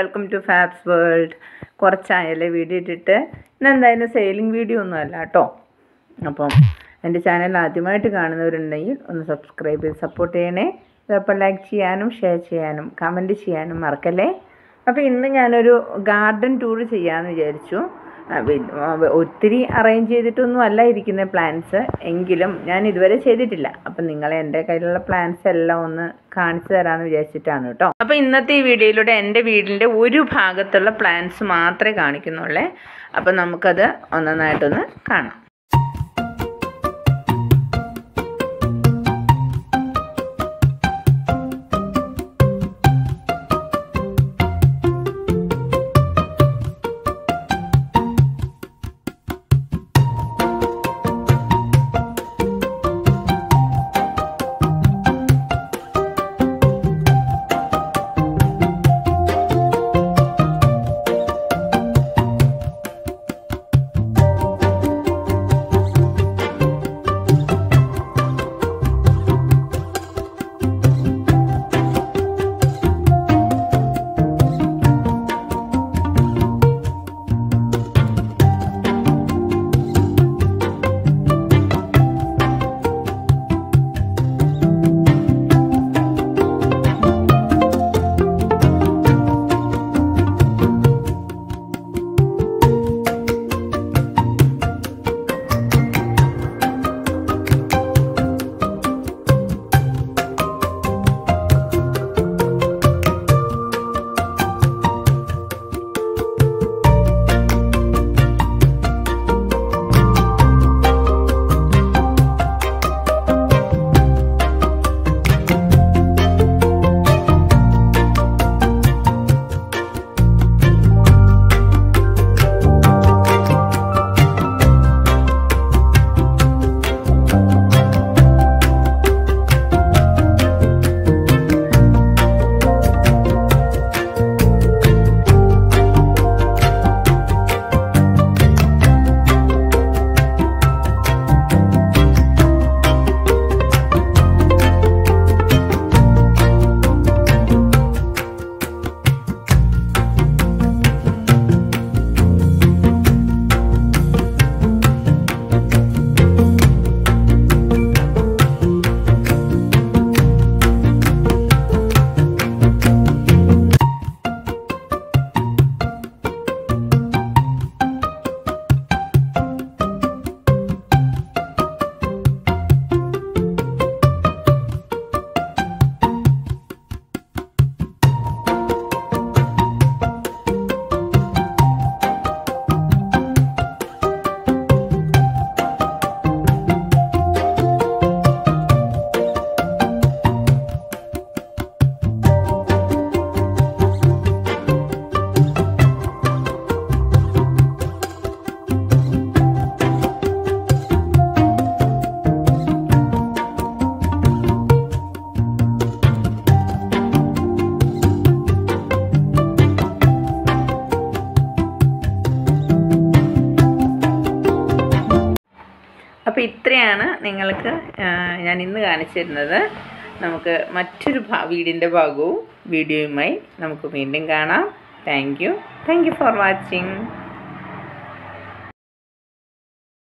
welcome to Fabs World കുറച്ചായല്ലേ video ഇട്ടിട്ട് ഇന്നെന്തായാലും സെയിലിംഗ് വീഡിയോ ഒന്നും അല്ല കേട്ടോ അപ്പം എൻ്റെ ചാനൽ ആദ്യമായിട്ട് കാണുന്നവരുണ്ടെങ്കിൽ ഒന്ന് സബ്സ്ക്രൈബ് ചെയ്ത് സപ്പോർട്ട് ചെയ്യണേ ചിലപ്പോൾ ലൈക്ക് ചെയ്യാനും ഷെയർ ചെയ്യാനും കമൻറ്റ് ചെയ്യാനും മറക്കല്ലേ അപ്പോൾ ഇന്ന് ഞാനൊരു ഗാർഡൻ ടൂർ ചെയ്യാമെന്ന് വിചാരിച്ചു ആ, വി- ആ, ഒത്തിരി അറേഞ്ച് ചെയ്തിട്ടൊന്നും അല്ല ഇരിക്കുന്ന പ്ലാൻസ് എങ്കിലും ഞാൻ ഇതുവരെ ചെയ്തിട്ടില്ല അപ്പം നിങ്ങളെ എൻ്റെ കയ്യിലുള്ള പ്ലാൻസ് എല്ലാം ഒന്ന് കാണിച്ചു തരാമെന്ന് വിചാരിച്ചിട്ടാണ് കേട്ടോ അപ്പോൾ ഇന്നത്തെ ഈ വീഡിയോയിലൂടെ എൻ്റെ വീടിൻ്റെ ഒരു ഭാഗത്തുള്ള പ്ലാൻസ് മാത്രമേ കാണിക്കുന്നുള്ളേ അപ്പം നമുക്കത് ഒന്നൊന്നായിട്ടൊന്ന് കാണാം അപ്പോൾ ഇത്രയാണ് നിങ്ങൾക്ക് ആ, ഞാൻ ഇന്ന് കാണിച്ചു തരുന്നത് നമുക്ക് മറ്റൊരു ഭാ വീടിൻ്റെ ഭാഗവും വീഡിയോയുമായി നമുക്ക് വീണ്ടും കാണാം thank you thank you for watching